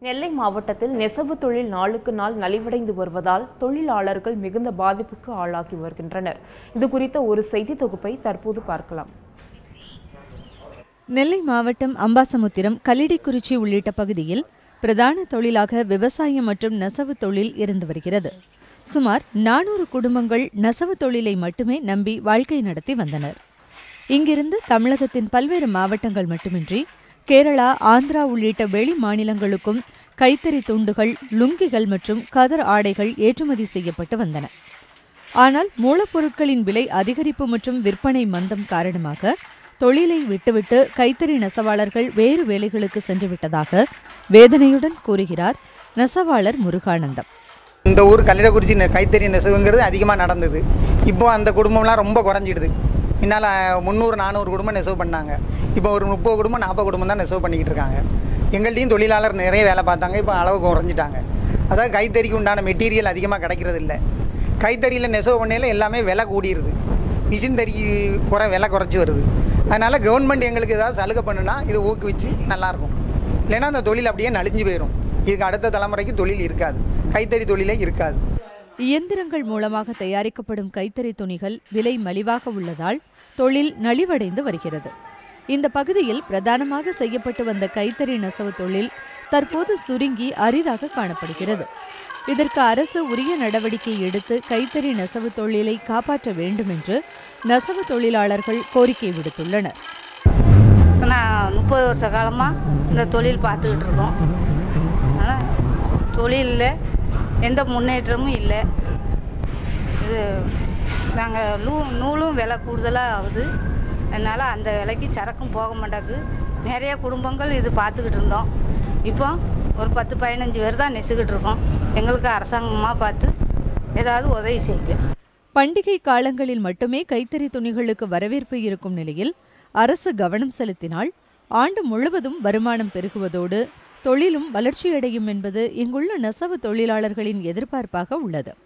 நெல்லை மாவட்டத்தில் நெசவு தொழில் நாளுக்கு நாள் நலிவடைந்து வருவதால் தொழிலாளர்கள் மிகுந்த பாதிப்புக்கு ஆளாகி வருகின்றனர் இது குறித்த ஒரு செய்தி தொகுப்பை தற்போது பார்க்கலாம் நெல்லை மாவட்டம் அம்பாசமுத்திரம் கல்லிடைக்குறிச்சி உள்ளிட்ட பகுதியில் பிரதான தொழிலாக விவசாயம் மற்றும் நெசவு தொழில் இருந்து வருகிறது சுமார் நானூறு குடும்பங்கள் நெசவு தொழிலை மட்டுமே நம்பி வாழ்க்கை நடத்தி வந்தனர் இங்கிருந்து தமிழகத்தின் பல்வேறு மாவட்டங்கள் மட்டுமின்றி கேரளா ஆந்திரா உள்ளிட்ட வெளி மாநிலங்களுக்கும் கைத்தறி துண்டுகள் லுங்கிகள் மற்றும் கதர் ஆடைகள் ஏற்றுமதி செய்யப்பட்டு வந்தன ஆனால் மூலப்பொருட்களின் விலை அதிகரிப்பு மற்றும் விற்பனை மந்தம் காரணமாக தொழிலை விட்டுவிட்டு கைத்தறி நெசவாளர்கள் வேறு வேலைகளுக்கு சென்று விட்டதாக வேதனையுடன் கூறுகிறார் நெசவாளர் முருகானந்தம் இந்த ஊர் கல்லிடக்குறிச்சி நெ- கைத்தறி நெசவுங்கிறது அதிகமாக நடந்தது இப்போ அந்த குடும்பம்லாம் ரொம்ப குறைஞ்சிடுது முன்னால் முந்நூறு நானூறு குடும்பம் நெசவு பண்ணாங்க இப்போ ஒரு முப்பது குடும்பம் நாற்பது குடும்பம் தான் நெசவு பண்ணிக்கிட்டு இருக்காங்க எங்கள்கிட்டையும் தொழிலாளர் நிறைய வேலை பார்த்தாங்க இப்போ அளவு குறைஞ்சிட்டாங்க அதாவது கைத்தறிக்கு உண்டான மெட்டீரியல் அதிகமாக கிடைக்கிறது இல்லை கைத்தறியில் நெசவு பண்ணையில் எல்லாமே விலை கூடிடுது மிஷின் தறி குறை விலை குறைச்சி வருது அதனால் கவர்மெண்ட் எங்களுக்கு ஏதாவது சலுகை பண்ணுனா இது ஊக்குவிச்சு நல்லாயிருக்கும் இல்லைன்னா அந்த தொழில் அப்படியே நலிஞ்சு போயிடும் இதுக்கு அடுத்த தலைமுறைக்கு தொழில் இருக்காது கைத்தறி தொழிலே இருக்காது இயந்திரங்கள் மூலமாக தயாரிக்கப்படும் கைத்தறி துணிகள் விலை மலிவாக உள்ளதால் தொழில் நலிவடைந்து வருகிறது இந்த பகுதியில் பிரதானமாக செய்யப்பட்டு வந்த கைத்தறி நெசவு தொழில் தற்போது சுருங்கி அரிதாக காணப்படுகிறது இதற்கு அரசு உரிய நடவடிக்கை எடுத்து கைத்தறி நெசவு தொழிலை காப்பாற்ற வேண்டும் என்று நெசவு தொழிலாளர்கள் கோரிக்கை விடுத்துள்ளனர் நான் முப்பது வருஷ காலமாக இந்த தொழில் பார்த்துக்கிட்டு இருக்கோம் ஆனால் தொழிலில் எந்த முன்னேற்றமும் இல்லை இது நாங்கள் லூ நூலும் விலை கூடுதலாக ஆகுது அதனால் அந்த விலைக்கு சரக்கும் போக மாட்டாக்கு நிறைய குடும்பங்கள் இது பார்த்துக்கிட்டு இருந்தோம் இப்போ ஒரு பத்து பதினஞ்சு பேர் தான் நெசுக்கிட்டு இருக்கோம் எங்களுக்கு அரசாங்கமாக பார்த்து ஏதாவது உதவி செய்யுங்க பண்டிகை காலங்களில் மட்டுமே கைத்தறி துணிகளுக்கு வரவேற்பு இருக்கும் நிலையில் அரசு கவனம் செலுத்தினால் ஆண்டு முழுவதும் வருமானம் பெருகுவதோடு தொழிலும் வளர்ச்சியடையும் என்பது இங்குள்ள நெசவு தொழிலாளர்களின் எதிர்பார்ப்பாக உள்ளது